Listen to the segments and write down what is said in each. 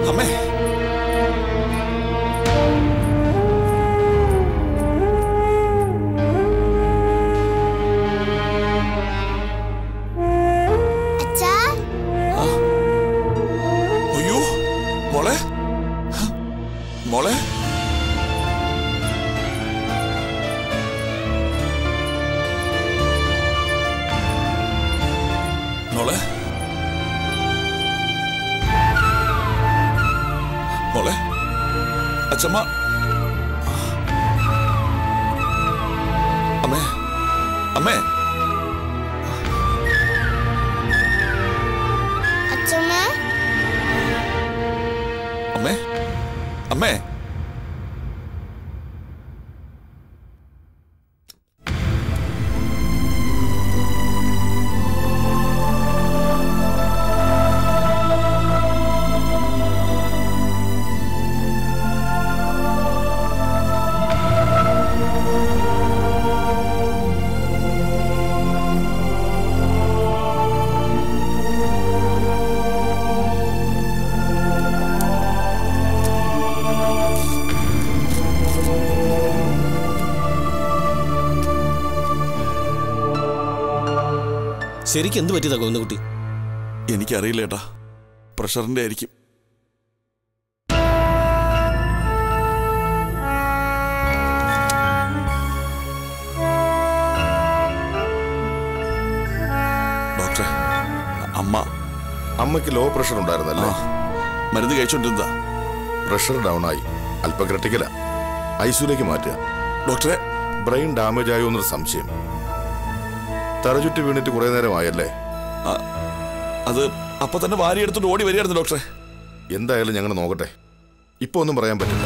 അമ്മേ അച്ഛാ അയ്യോ മോളെ മോളെ മോളെ മോളെ അച്ഛമ്മ അമ്മേ അമ്മേ അച്ഛമ്മ അമ്മേ അമ്മേ ശരിക്കും എന്ത് പറ്റിയതാ ഗോവിന്ദകുട്ടി എനിക്കറിയില്ല ഏട്ടാ പ്രഷറിന്റെ ആയിരിക്കും ഡോക്ടറെ അമ്മ അമ്മയ്ക്ക് ലോ പ്രഷർ ആ ഉണ്ടായിരുന്നല്ലേ മരുന്ന് കഴിച്ചോണ്ടിരുന്നതാ പ്രഷർ ഡൗൺ ആയി അല്പ ക്രിട്ടിക്കലാ ഐസിയുലേക്ക് മാറ്റുക ഡോക്ടറെ ബ്രെയിൻ ഡാമേജ് ആയോ എന്നൊരു സംശയം തലചുറ്റി വീണിട്ട് കുറെ നേരമായല്ലേ ആ, അത് അപ്പൊ തന്നെ വാരി എടുത്തോണ്ട് ഓടി വരികയായിരുന്നു ഡോക്ടറെ എന്തായാലും ഞങ്ങൾ നോക്കട്ടെ ഇപ്പൊ ഒന്നും പറയാൻ പറ്റില്ല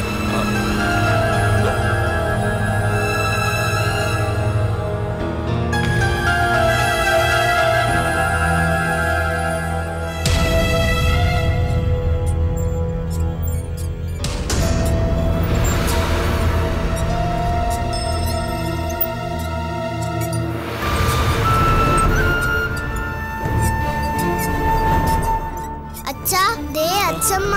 അച്ഛാ ദേ അച്ഛമ്മ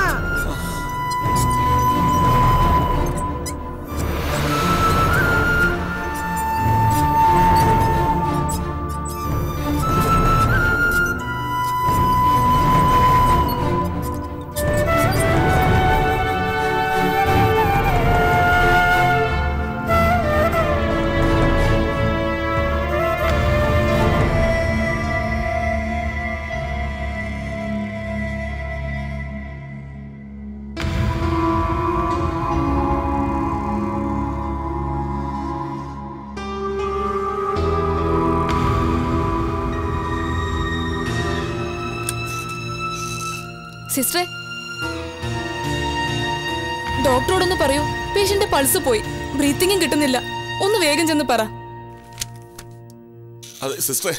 സിസ്റ്ററെ ഡോക്ടറോടൊന്ന് പറയൂ പേഷ്യന്റെ പൾസ് പോയി ബ്രീത്തിങ്ങും കിട്ടുന്നില്ല ഒന്ന് വേഗം ചെന്ന് പറ അതെ സിസ്റ്ററെ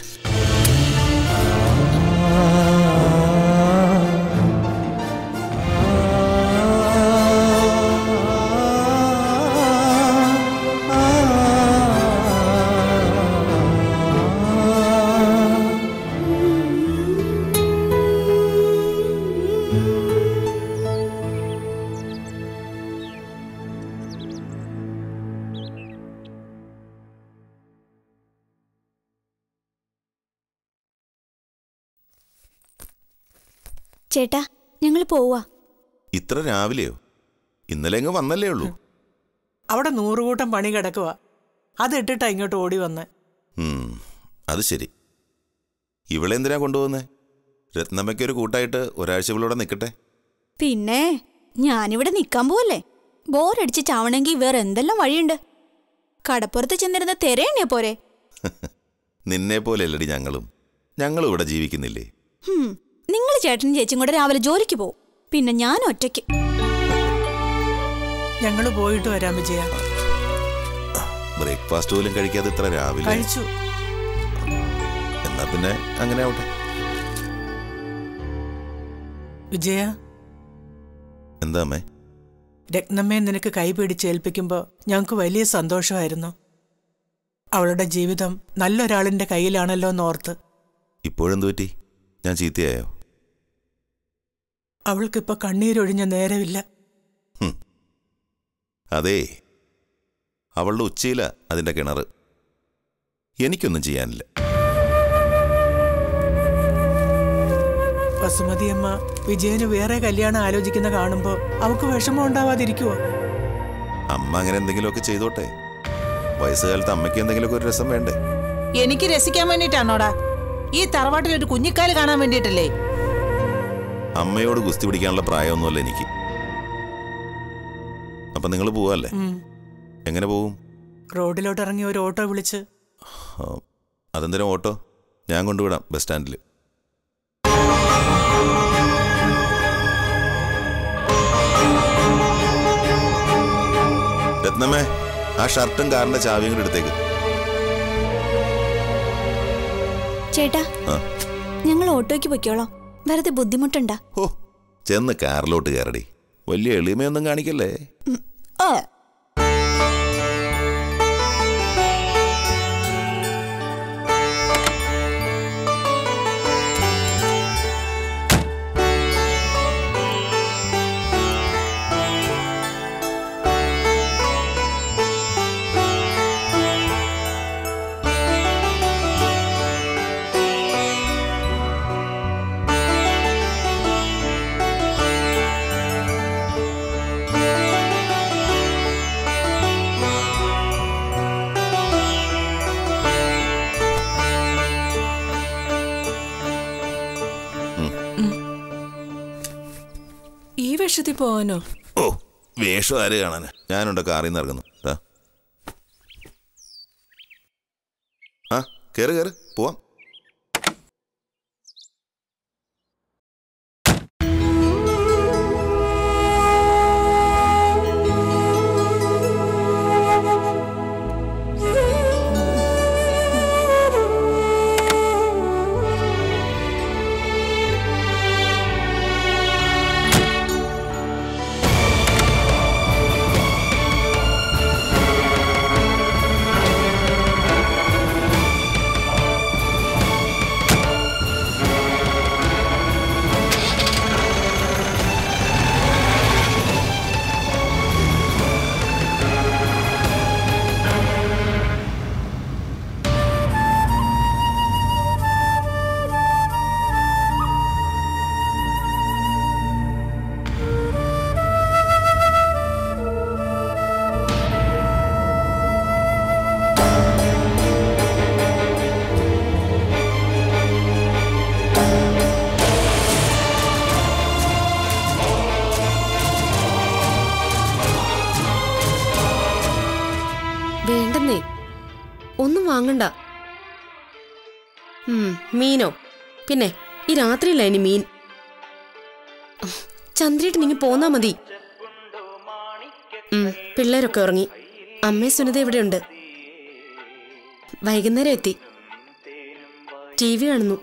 ചേട്ടാ ഞങ്ങൾ പോവാ ഇത്ര രാവിലെയോ ഇന്നലെ അങ്ങ് വന്നല്ലേ ഉള്ളൂ അവിടെ നൂറുകൂട്ടം പണി കിടക്കുക അതിട്ടിട്ടാ ഇങ്ങോട്ട് ഓടി വന്ന് ഉം, അത് ശരി ഇവളെ എന്തിനാ കൊണ്ടുപോകുന്നേ രത്നമ്മയ്ക്ക് ഒരു കൂട്ടായിട്ട് ഒരാഴ്ച ഇവളോടെ നിൽക്കട്ടെ പിന്നെ ഞാനിവിടെ നിൽക്കാൻ പോവല്ലേ ബോറടിച്ച് ചാവണമെങ്കിൽ വേറെ എന്തെല്ലാം വഴിയുണ്ട് കടപ്പുറത്ത് ചെന്നിരുന്ന തെരയണേ പോരെ നിന്നെ പോലെയല്ലടി ഞങ്ങളും ഞങ്ങളും ഇവിടെ ജീവിക്കുന്നില്ലേ ഹും, നിങ്ങൾ ചേട്ടനും ചേച്ചിയും കൂടെ രാവിലെ ജോലിക്ക് പോവും പിന്നെ ഞാൻ ഒറ്റയ്ക്ക് ഞങ്ങൾ പോയിട്ട് വരാം വിജയ ബ്രേക്ക്ഫാസ്റ്റ് പോലും കഴിക്കാതെ ഇത്ര രാവിലെ കഴിച്ചു എന്നാ പിന്നെ അങ്ങനെ ആവട്ടെ വിജയ എന്താ അമ്മേ രത്നമ്മയെ നിനക്ക് കൈ പിടിച്ചേൽപ്പിക്കുമ്പോൾ ഞങ്ങൾക്ക് വലിയ സന്തോഷമായിരുന്നു അവളുടെ ജീവിതം നല്ലൊരാളിന്റെ കയ്യിലാണല്ലോ എന്നോർത്ത് ഇപ്പോഴെന്തു പറ്റി ഞാൻ ചീത്തയായോ അവൾക്കിപ്പോ കണ്ണീരൊഴിഞ്ഞ നേരമില്ല അതേ അവളുടെ ഉച്ചയില അതിൻ്റെ കിണർ എനിക്കൊന്നും ചെയ്യാനില്ല വസുമതിയമ്മ വിജയന് വേറെ കല്യാണം ആലോചിക്കുന്ന കാണുമ്പോ അവക്ക് വിഷമം ഉണ്ടാവാതിരിക്കുവോ അമ്മ അങ്ങനെ എന്തെങ്കിലുമൊക്കെ ചെയ്തോട്ടെ വയസ്സുകാലത്ത് അമ്മയ്ക്ക് എന്തെങ്കിലുമൊക്കെ ഒരു രസം വേണ്ടേ എനിക്ക് രസിക്കാൻ വേണ്ടിട്ടാണോടാ ഈ തറവാട്ടിൽ ഒരു കുഞ്ഞിക്കാല് കാണാൻ വേണ്ടിയിട്ടല്ലേ അമ്മയോട് ഗുസ്തി പിടിക്കാനുള്ള പ്രായമൊന്നുമല്ല എനിക്ക് അപ്പം നിങ്ങൾ പോവല്ലേ ഉം. എങ്ങനെ പോവും റോഡിലോട്ട് ഇറങ്ങി ഒരു ഓട്ടോ വിളിച്ച് ആ, അതെന്തിനാ ഓട്ടോ ഞാൻ കൊണ്ടുവിടാം ബസ് സ്റ്റാൻഡിൽ രത്നമ്മേ ആ ഷർട്ടും കാറിന്റെ ചാവിയും കൂടെ എടുത്തേക്ക് ചേട്ടാ ആ ഞങ്ങൾ ഓട്ടോയ്ക്ക് പൊയ്ക്കോളാം വെറുതെ ബുദ്ധിമുട്ടുണ്ടാ ഹോ ചെന്ന് കാറിലോട്ട് കയറടി വലിയ എളിമയൊന്നും കാണിക്കല്ലേ ഓ ഈ വേഷത്തിൽ പോവാനോ ഓ വേഷം ആര് കാണാൻ ഞാനുണ്ട് കാറിൽ നിന്ന് ഇറങ്ങുന്നു ദാ. ആ കയറ് കയറ് പോവാം വേണ്ടെന്നേ ഒന്നും വാങ്ങണ്ട ഉം, മീനോ പിന്നെ ഈ രാത്രിയില്ല ഇനി മീൻ ചന്ദ്രയിട്ട് നീങ്ങി പോന്നാ മതി ഉം, പിള്ളേരൊക്കെ ഉറങ്ങി അമ്മേ സുനിത ഇവിടെയുണ്ട് വൈകുന്നേരം എത്തി ടി വി കാണുന്നു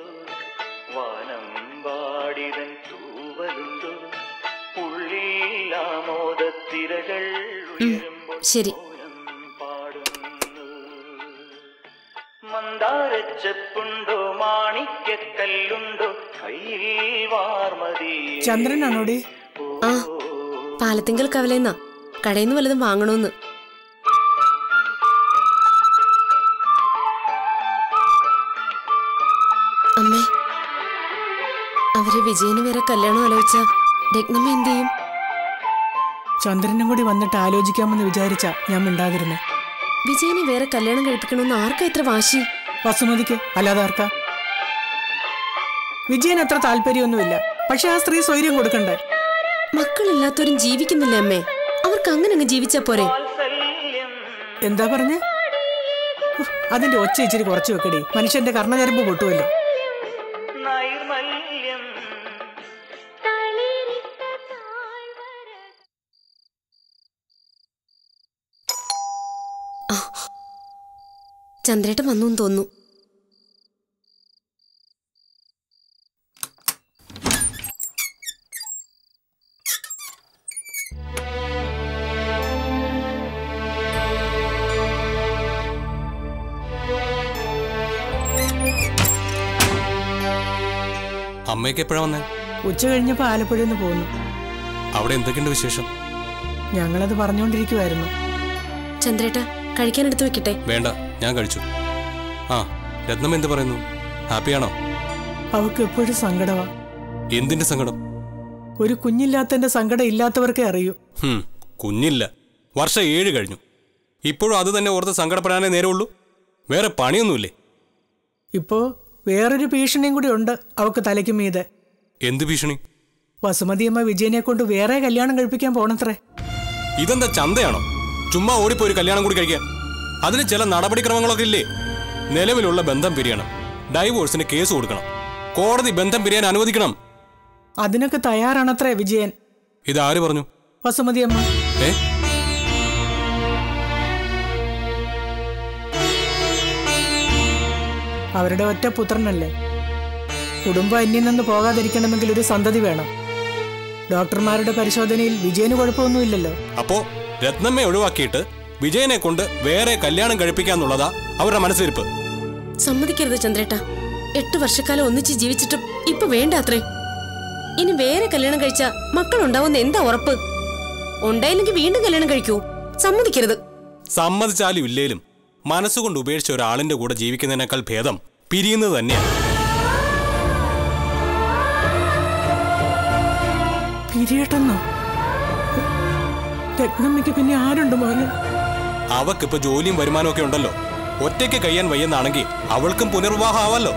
വാനമ്പാടിതൻ തൂവലുണ്ടോ ഉള്ളിൽ ആമോദത്തിരകൾ ഉം, ശരി പാടുന്നു മന്ദാരച്ചെപ്പുണ്ടോ മാണിക്കല്ലുണ്ടോ കയ്യിൽ വാർമതി ചന്ദ്രനാണോടി ആ പാലത്തിങ്കൽ കവലേന്നാ കടയിൽ നിന്ന് വല്ലതും വാങ്ങണോന്ന് അമ്മേ അവര് വിജയന് വേറെ കല്യാണം ആലോചിച്ച രത്നമ്മ എന്ത് ചെയ്യും ചന്ദ്രനും കൂടി വന്നിട്ട് ആലോചിക്കാമെന്ന് വിചാരിച്ച ഞാൻ മിണ്ടാതിരുന്നെ വിജയനെ വേറെ കല്യാണം കഴിപ്പിക്കണമെന്ന് ആർക്കാ ഇത്ര വാശി വസുമതിക്ക് അല്ലാതെ ആർക്കാ വിജയൻ അത്ര താല്പര്യമൊന്നുമില്ല പക്ഷെ ആ സ്ത്രീ സ്വൈര്യം കൊടുക്കണ്ടേ മക്കളില്ലാത്തവരും ജീവിക്കുന്നില്ല അമ്മേ അവർക്ക് അങ്ങനെ അങ്ങ് ജീവിച്ചാ പോരെ എന്താ പറഞ്ഞ അതിന്റെ ഒച്ച ഇച്ചിരി കുറച്ച് വെക്കടി മനുഷ്യന്റെ കർണചരമ്പ് പൊട്ടുമല്ലോ നൈർമല്യം ചന്ദ്രേട്ടൻ വന്നു എന്ന് തോന്നുന്നു അമ്മയൊക്കെ എപ്പോഴാ വന്നേ ഉച്ച കഴിഞ്ഞപ്പോൾ ആലപ്പുഴയിൽ നിന്ന് പോന്നു അവിടെ എന്തൊക്കെയുണ്ട് വിശേഷം ഞങ്ങളത് പറഞ്ഞുകൊണ്ടിരിക്കുമായിരുന്നു ചന്ദ്രേട്ട കഴിക്കാനെടുത്ത് വെക്കട്ടെ വേണ്ട ഞാൻ കഴിച്ചു ആ രത്നം എന്ത് പറയുന്നു ഹാപ്പിയാണോ അവൾക്ക് എപ്പോഴും സങ്കടമാ എന്തിന്റെ സങ്കടം ഒരു കുഞ്ഞില്ലാത്തതിന്റെ സങ്കടം ഇല്ലാത്തവർക്കേ അറിയൂ ഹും, കുഞ്ഞില്ല വർഷം ഏഴ് കഴിഞ്ഞു ഇപ്പോഴും അത് തന്നെ ഓർത്ത് സങ്കടപ്പെടാനേ നേരമുള്ളൂ വേറെ പണിയൊന്നുമില്ലേ ഇപ്പോ വേറൊരു ഭീഷണിയും കൂടി ഉണ്ട് അവൾക്ക് തലയ്ക്ക് മീതെ എന്ത് ഭീഷണി വസുമതിയമ്മ വിജയനെ കൊണ്ട് വേറെ കല്യാണം കഴിപ്പിക്കാൻ പോണത്രേ ഇതെന്താ ചന്തയാണോ ചുമ്മാ ഓടിപ്പോയി ഒരു കല്യാണം കൂടി കഴിക്കാൻ അതിന് ചില നടപടിക്രമങ്ങളൊക്കെ ഇല്ലേ നിലവിലുള്ള ബന്ധം പിരിയണം ഡൈവോഴ്സിന് കേസ് കൊടുക്കണം കോടതി ബന്ധം പിരിയാൻ അനുവദിക്കണം അതിനൊക്കെ തയ്യാറാണത്രേ വിജയൻ ഇതാര് പറഞ്ഞു വസുമതിയമ്മ ഏ അവരുടെ ഒറ്റ പുത്രനല്ലേ കുടുംബം അന്യം നിന്ന് പോകാതിരിക്കണമെങ്കിൽ ഒരു സന്തതി വേണം ഡോക്ടർമാരുടെ പരിശോധനയിൽ വിജയന് കുഴപ്പമൊന്നുമില്ലല്ലോ അപ്പോ രത്നമ്മയെ ഒഴിവാക്കിയിട്ട് വിജയനെ കൊണ്ട് വേറെ കല്യാണം കഴിപ്പിക്കാന്നുള്ളതാ അവരുടെ മനസ്സിരിപ്പ് സമ്മതിക്കരുത് ചന്ദ്രേട്ട എട്ട് വർഷക്കാലം ഒന്നിച്ച് ജീവിച്ചിട്ടും ഇപ്പൊ വേണ്ട അത്രേ ഇനി വേറെ കല്യാണം കഴിച്ച മക്കളുണ്ടാവുന്ന എന്താ ഉറപ്പ് ഉണ്ടായില്ലെങ്കിൽ വീണ്ടും കല്യാണം കഴിക്കൂ സമ്മതിക്കരുത് സമ്മതിച്ചാലും ഇല്ലേലും മനസ്സുകൊണ്ട് ഉപേക്ഷിച്ച ഒരാളിന്റെ കൂടെ ജീവിക്കുന്നതിനേക്കാൾ ഭേദം പിരിയുന്നത് തന്നെയാണ് പിരിയട്ടെന്നോ രത്നമ്മയ്ക്ക് പിന്നെ ആരുണ്ട് മോനെ അവക്കിപ്പോ ജോലിയും വരുമാനവും ഒക്കെ ഉണ്ടല്ലോ ഒറ്റയ്ക്ക് കഴിയാൻ വയ്യെന്നാണെങ്കിൽ അവൾക്കും പുനർവിവാഹം ആവല്ലോ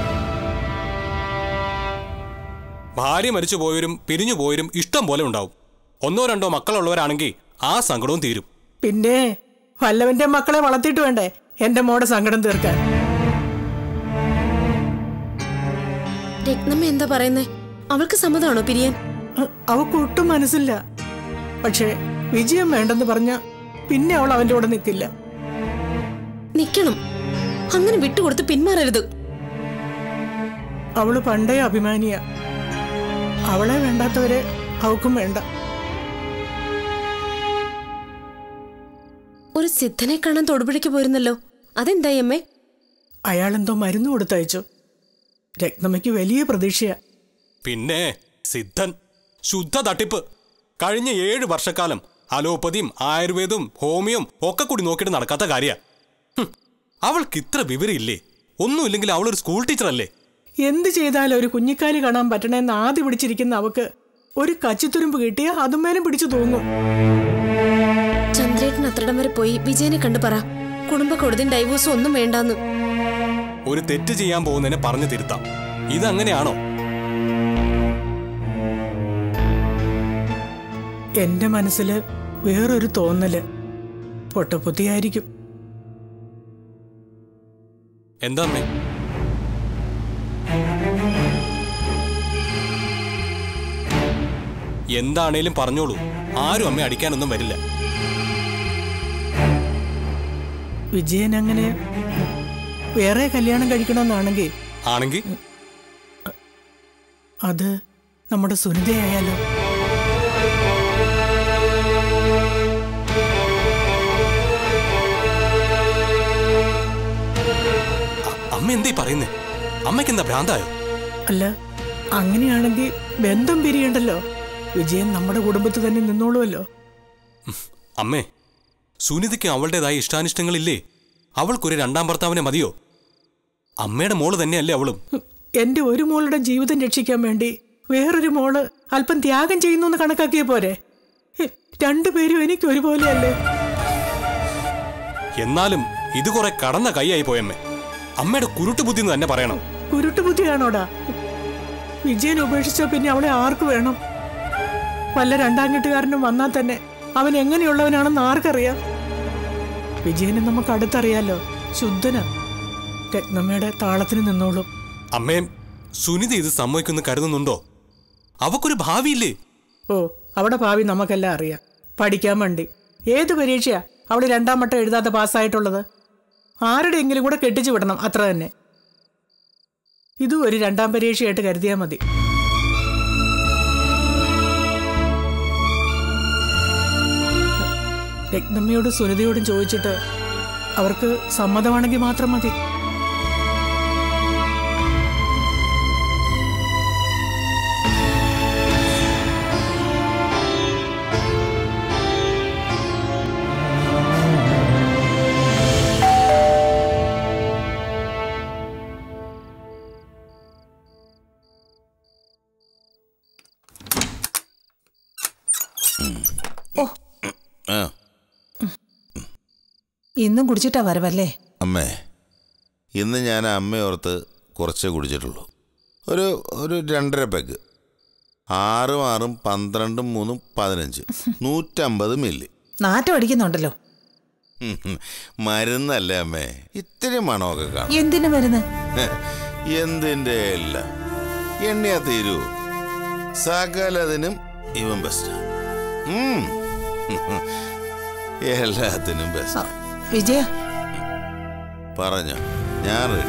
ഭാര്യ മരിച്ചു പോയവരും പിരിഞ്ഞു പോയവരും ഇഷ്ടം പോലെ ഉണ്ടാവും ഒന്നോ രണ്ടോ മക്കളുള്ളവരാണെങ്കിൽ ആ സങ്കടവും തീരും പിന്നെ വല്ലവന്റെ മക്കളെ വളർത്തിയിട്ട് വേണ്ടേ എന്റെ മോടെ സങ്കടം തീർക്കാൻ രത്നമ്മ എന്താ പറയുന്നേ അവൾക്ക് സമ്മതമാണോ പിരിയാൻ അ- അവൾക്ക് ഒട്ടും മനസ്സില്ല പക്ഷേ വിജയം വേണ്ടെന്ന് പറഞ്ഞ പിന്നെ അവൾ അവന്റെ കൂടെ നിൽക്കില്ല നിക്കണം അങ്ങനെ വിട്ടുകൊടുത്ത് പിന്മാറരുത് അവള് പണ്ടേ അഭിമാനിയ അവളെ വേണ്ടാത്തവരെ അവൾക്കും വേണ്ട ഒരു സിദ്ധനെ കാണാൻ തൊടുപുഴയ്ക്ക് പോയിരുന്നല്ലോ അതെന്തായി അമ്മേ അയാളെന്തോ മരുന്ന് കൊടുത്തയച്ചു രത്നമ്മയ്ക്ക് വലിയ പ്രതീക്ഷയാ പിന്നെ സിദ്ധൻ ശുദ്ധ തട്ടിപ്പ് കഴിഞ്ഞ ഏഴ് വർഷക്കാലം അലോപ്പതിയും ആയുർവേദവും ഹോമിയും ഒക്കെ കൂടി നോക്കിയിട്ട് നടക്കാത്ത കാര്യ അവൾക്ക് ഇത്ര വിവരമില്ലേ ഒന്നുമില്ലെങ്കിൽ അവളൊരു സ്കൂൾ ടീച്ചറല്ലേ എന്ത് ചെയ്താലും ഒരു കുഞ്ഞിക്കാലി കാണാൻ പറ്റണേന്ന് ആദ്യം പിടിച്ചിരിക്കുന്ന അവക്ക് ഒരു കച്ചിത്തുരുമ്പ് കിട്ടിയ അതുമേലും പിടിച്ചു തൂങ്ങും ചന്ദ്രേട്ടൻ അത്രടം വരെ പോയി വിജയനെ കണ്ടു പറ കുടുംബ കോടതിയും ഡൈവോഴ്സും ഒന്നും വേണ്ടാന്ന് ഒരു തെറ്റ് ചെയ്യാൻ പോകുന്നതിനെ പറഞ്ഞു തിരുത്താം ഇതങ്ങനെയാണോ എന്റെ മനസ്സില് വേറൊരു തോന്നല് പൊട്ടപ്പുത്തിയായിരിക്കും എന്താ അമ്മേ എന്താണേലും പറഞ്ഞോളൂ ആരും അമ്മ അടിക്കാനൊന്നും വരില്ല വിജയൻ അങ്ങനെ വേറെ കല്യാണം കഴിക്കണമെന്നാണെങ്കിൽ ആണെങ്കിൽ അത് നമ്മുടെ സുനിതയായാലോ അമ്മ എന്തേ പറയുന്നേ അമ്മയ്ക്ക് എന്താ ഭ്രാന്തായോ അല്ല അങ്ങനെയാണെങ്കിൽ ബന്ധം പിരിയണ്ടല്ലോ വിജയൻ നമ്മുടെ കുടുംബത്തിൽ തന്നെ നിന്നോളുമല്ലോ അമ്മേ സുനിതയ്ക്ക് അവളുടേതായ ഇഷ്ടാനിഷ്ടങ്ങളില്ലേ അവൾക്കൊരു രണ്ടാം ഭർത്താവിനെ മതിയോ അമ്മയുടെ മോള് തന്നെയല്ലേ അവളും എന്റെ ഒരു മോളുടെ ജീവിതം രക്ഷിക്കാൻ വേണ്ടി വേറൊരു മോള് അല്പം ത്യാഗം ചെയ്യുന്നു എന്ന് കണക്കാക്കിയ പോരെ ഹ്, രണ്ടുപേരും എനിക്ക് ഒരുപോലെയല്ലേ എന്നാലും ഇത് കുറെ കടന്ന കൈയായി പോയമ്മേ അമ്മയുടെ കുരുട്ട് ബുദ്ധി എന്ന് തന്നെ പറയണം കുരുട്ടുബുദ്ധിയാണോടാ വിജയൻ ഉപേക്ഷിച്ച പിന്നെ അവളെ ആർക്ക് വേണം വല്ല രണ്ടാം കെട്ടുകാരനും വന്നാൽ തന്നെ അവൻ എങ്ങനെയുള്ളവനാണെന്ന് ആർക്കറിയാം വിജയനെ നമുക്ക് അടുത്തറിയാലോ ശുദ്ധന രത്നമ്മയുടെ താളത്തിന് നിന്നോളും അമ്മേ സുനിത ഇത് സമ്മതിക്കുമെന്ന് കരുതുന്നുണ്ടോ അവക്കൊരു ഭാവിയില്ലേ ഓ അവിടെ ഭാവി നമുക്കെല്ലാം അറിയാം പഠിക്കാൻ വേണ്ടി ഏത് പരീക്ഷയാ അവള് രണ്ടാം വട്ടം എഴുതാതെ പാസ്സായിട്ടുള്ളത് ആരുടെയെങ്കിലും കൂടെ കെട്ടിച്ചു വിടണം അത്ര തന്നെ ഇതും ഒരു രണ്ടാം പരീക്ഷയായിട്ട് കരുതിയാൽ മതി രത്നമ്മയോടും സുനിതയോടും ചോദിച്ചിട്ട് അവർക്ക് സമ്മതമാണെങ്കിൽ മാത്രം മതി ആ ഇന്നും കുടിച്ചിട്ടാ വരവല്ലേ അമ്മേ ഇന്ന് ഞാൻ അമ്മയോർത്ത് കുറച്ചേ കുടിച്ചിട്ടുള്ളൂ ഒരു ഒരു രണ്ടര പെഗ് ആറും ആറും പന്ത്രണ്ടും മൂന്നും പതിനഞ്ച് നൂറ്റമ്പത് മില്ലി നാറ്റം അടിക്കുന്നുണ്ടല്ലോ ഉം, ഉം. മരുന്നല്ലേ അമ്മേ ഇത്തിരി മണമൊക്കെ കാണും എന്തിനു മരുന്ന് എന്തിൻ്റെ എല്ലാം എണ്ണയാ തീരൂ സകലതിനും ഇവൻ ബെസ്റ്റ് എല്ലാത്തിനും ബെസ്റ്റ് വിജയ പറഞ്ഞോ ഞാൻ റെഡി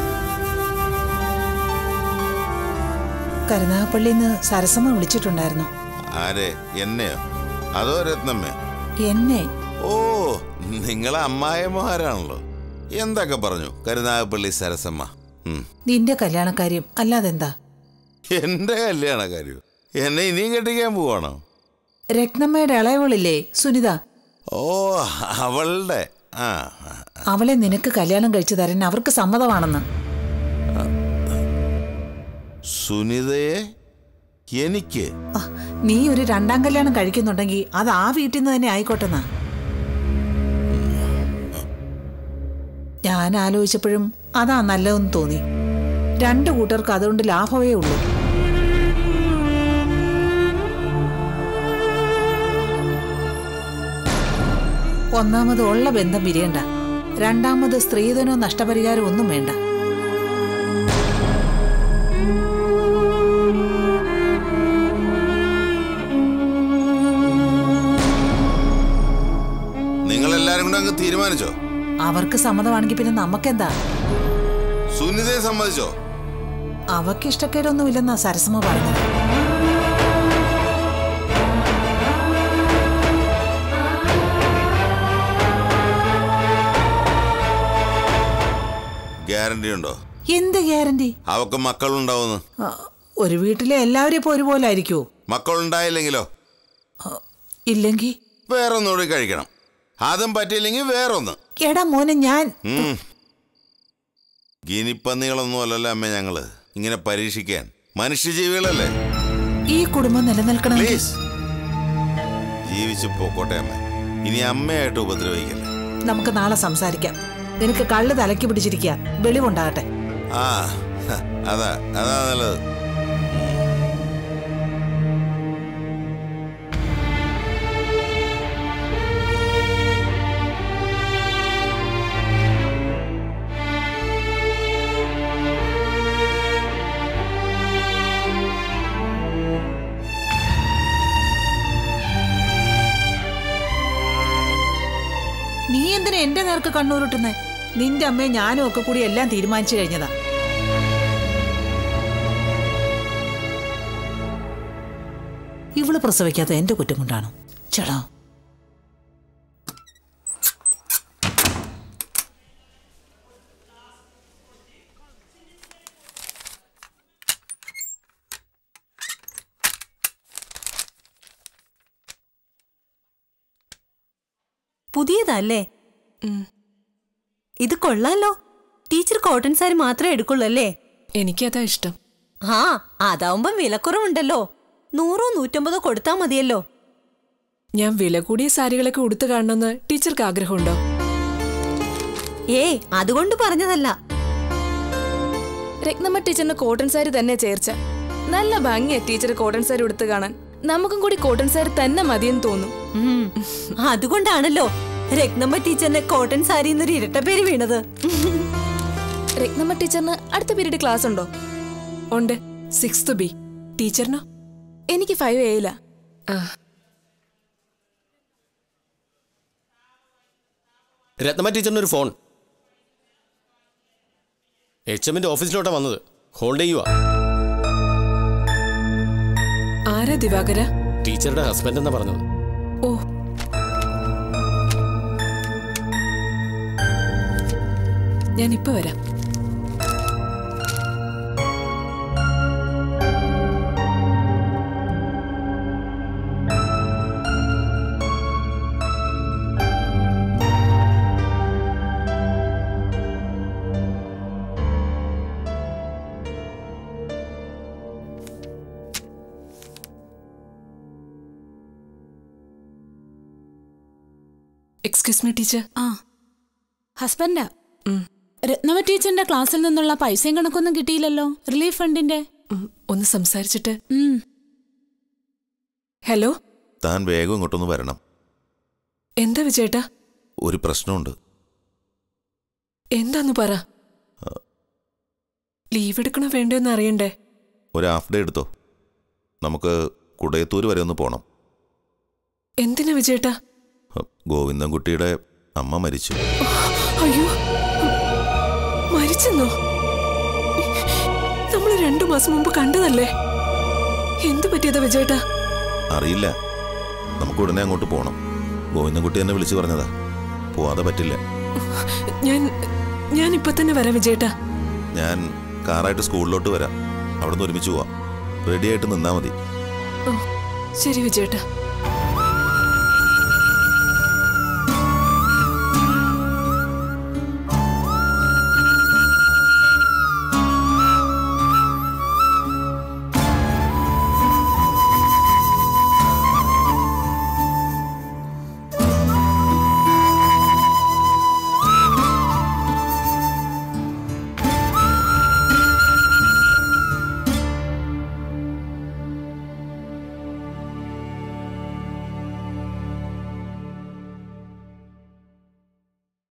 കരുനാഗപ്പള്ളിന്ന് സരസമ്മ വിളിച്ചിട്ടുണ്ടായിരുന്നു ആരെ എന്നെയോ അതോ രത്നമ്മേ എന്നെ ഓ നിങ്ങളെ അമ്മായിമാരാണല്ലോ എന്തൊക്കെ പറഞ്ഞു കരുനാഗപ്പള്ളി സരസമ്മ ഉം. നിന്റെ കല്യാണക്കാര്യം അല്ലാതെന്താ എന്റെ കല്യാണ കാര്യം എന്നെ ഇനിയും കെട്ടിക്കാൻ പോവാണോ രത്നമ്മയുടെ ഇളയവളില്ലേ സുനിത ഓ അവളുടെ ആ ആ. അവളെ നിനക്ക് കല്യാണം കഴിച്ചു തരാൻ അവർക്ക് സമ്മതമാണെന്ന് സുനിതയെ എനിക്ക് ആ, നീ ഒരു രണ്ടാം കല്യാണം കഴിക്കുന്നുണ്ടെങ്കിൽ അത് ആ വീട്ടിൽ നിന്ന് തന്നെ ആയിക്കോട്ടെന്നാ ഞാൻ ആലോചിച്ചപ്പോഴും അതാ നല്ലതെന്ന് തോന്നി രണ്ടു കൂട്ടർക്ക് അതുകൊണ്ട് ലാഭമേ ഉള്ളൂ ഒന്നാമത് ഉള്ള ബന്ധം പിരിയണ്ട രണ്ടാമത് സ്ത്രീധനോ നഷ്ടപരിഹാരം ഒന്നും വേണ്ട നിങ്ങൾ എല്ലാരും കൂടെ അങ്ങ് തീരുമാനിച്ചോ അവർക്ക് സമ്മതമാണെങ്കിൽ പിന്നെ നമുക്കെന്താ സുനിതയെ സമ്മതിച്ചോ അവക്ക് ഇഷ്ടക്കേടൊന്നുമില്ലെന്നാ സരസമ്മ പറഞ്ഞത് ഗ്യാരണ്ടി ഉണ്ടോ എന്ത് ഗ്യാരണ്ടി അവക്ക് മക്കളുണ്ടാവുന്നു ആ, ഒരു വീട്ടിലെ എല്ലാവരും ഇപ്പൊ ഒരുപോലെ ആയിരിക്കുമോ മക്കളുണ്ടായില്ലെങ്കിലോ ഇല്ലെങ്കിൽ വേറൊന്നുകൂടി കഴിക്കണം അതും പറ്റിയില്ലെങ്കിൽ വേറൊന്ന് എടാ മോനെ ഞാൻ ഉം. ഗിനിപ്പന്നികളൊന്നും അല്ലല്ലോ അമ്മ ഞങ്ങള് ഇങ്ങനെ പരീക്ഷിക്കാൻ മനുഷ്യജീവികളല്ലേ ഈ കുടുംബം നിലനിൽക്കണം പ്ലീസ് ജീവിച്ചു പോക്കോട്ടെ അമ്മ ഇനി അമ്മയായിട്ട് ഉപദ്രവിക്കല്ലേ നമുക്ക് നാളെ സംസാരിക്കാം നിനക്ക് കള്ള് തലയ്ക്ക് പിടിച്ചിരിക്കുക വെളിവുണ്ടാകട്ടെ ആ ഹ, അതാ അതാ നല്ലത് നീ എന്തിനാ എന്റെ നേർക്ക് കണ്ണൂരിട്ടുന്നേ നിന്റെ അമ്മയും ഞാനും ഒക്കെ കൂടി എല്ലാം തീരുമാനിച്ചു കഴിഞ്ഞതാ ഇവള് പ്രസവിക്കാത്ത എന്റെ കുറ്റം കൊണ്ടാണ് ചേടാ പുതിയതല്ലേ ഇത് കൊള്ളാലോ ടീച്ചർ കോട്ടൺ സാരി മാത്രമേ എടുക്കുള്ളൂ അല്ലേ എനിക്കതാ ഇഷ്ടം ആ അതാവുമ്പം വിലക്കുറവുണ്ടല്ലോ നൂറോ നൂറ്റമ്പതോ കൊടുത്താ മതിയല്ലോ ഞാൻ വില കൂടിയ സാരികളൊക്കെ ഉടുത്തു കാണണമെന്ന് ടീച്ചർക്ക് ആഗ്രഹമുണ്ടോ ഏയ് അതുകൊണ്ട് പറഞ്ഞതല്ല രത്നമ്മ ടീച്ചറിന് കോട്ടൺ സാരി തന്നെ ചേർച്ച നല്ല ഭംഗിയാ ടീച്ചർ കോട്ടൺ സാരി ഉടുത്ത് കാണാൻ നമുക്കും കൂടി കോട്ടൺ സാരി തന്നെ മതിയെന്ന് തോന്നും ഉം. അതുകൊണ്ടാണല്ലോ രത്നമ്മ ടീച്ചറിന് കോട്ടൺ സാരി എന്നൊരു ഇരട്ട പേര് വീണത് രത്നമ്മ ടീച്ചറിന് അടുത്ത പീരീഡ് ക്ലാസ് ഉണ്ടോ ഉണ്ട് സിക്സ്ത് ബി ടീച്ചറിനോ എനിക്ക് ഫൈവ് എയില്ല രത്നമ്മ ടീച്ചറിന് ഒരു ഫോൺ എച്ച് എമ്മിന്റെ ഓഫീസിലോട്ടാ വന്നത് ഹോൾഡ് ചെയ്യുക ആരാ ദിവാകര ടീച്ചറുടെ ഹസ്ബൻഡ് എന്നാ പറഞ്ഞത് ഓ ഞാൻ ഇപ്പൊ വരാം എക്സ്ക്യൂസ് മീ ടീച്ചർ ആ ഹസ്ബൻഡാ രത്നവ ടീച്ചറിന്റെ ക്ലാസ്സിൽ നിന്നുള്ള പൈസയും കണക്കൊന്നും കിട്ടിയില്ലല്ലോ റിലീഫ് ഫണ്ടിന്റെ ഒന്ന് സംസാരിച്ചിട്ട് ഉം. ഹലോ താൻ വേഗം ഇങ്ങോട്ടൊന്ന് വരണം എന്താ വിജയേട്ടാ ഒരു പ്രശ്നമുണ്ട് എന്താന്ന് പറ ലീവ് എടുക്കണോ വേണ്ടോ എന്ന് അറിയണ്ടേ ഒരു ഹാഫ് ഡേ എടുത്തോ നമുക്ക് കുടയത്തൂർ വരെ ഒന്ന് പോണം എന്തിനാ വിജയേട്ടാ ഗോവിന്ദൻകുട്ടിയുടെ അമ്മ മരിച്ചു അയ്യോ മരിച്ചെന്നോ നമ്മൾ രണ്ടു മാസം മുമ്പ് കണ്ടതല്ലേ എന്തു പറ്റിയതാ വിജയേട്ടാ അറിയില്ല നമുക്ക് ഉടനെ അങ്ങോട്ട് പോകണം ഗോവിന്ദൻകുട്ടി എന്നെ വിളിച്ചു പറഞ്ഞതാ പോവാതെ പറ്റില്ല ഞാൻ ഞാൻ ഇപ്പൊ തന്നെ വരാം വിജയേട്ടാ ഞാൻ കാറായിട്ട് സ്കൂളിലോട്ട് വരാം അവിടെ നിന്ന് ഒരുമിച്ച് പോവാം റെഡിയായിട്ട് നിന്നാ മതി ഓ ശരി വിജയേട്ടാ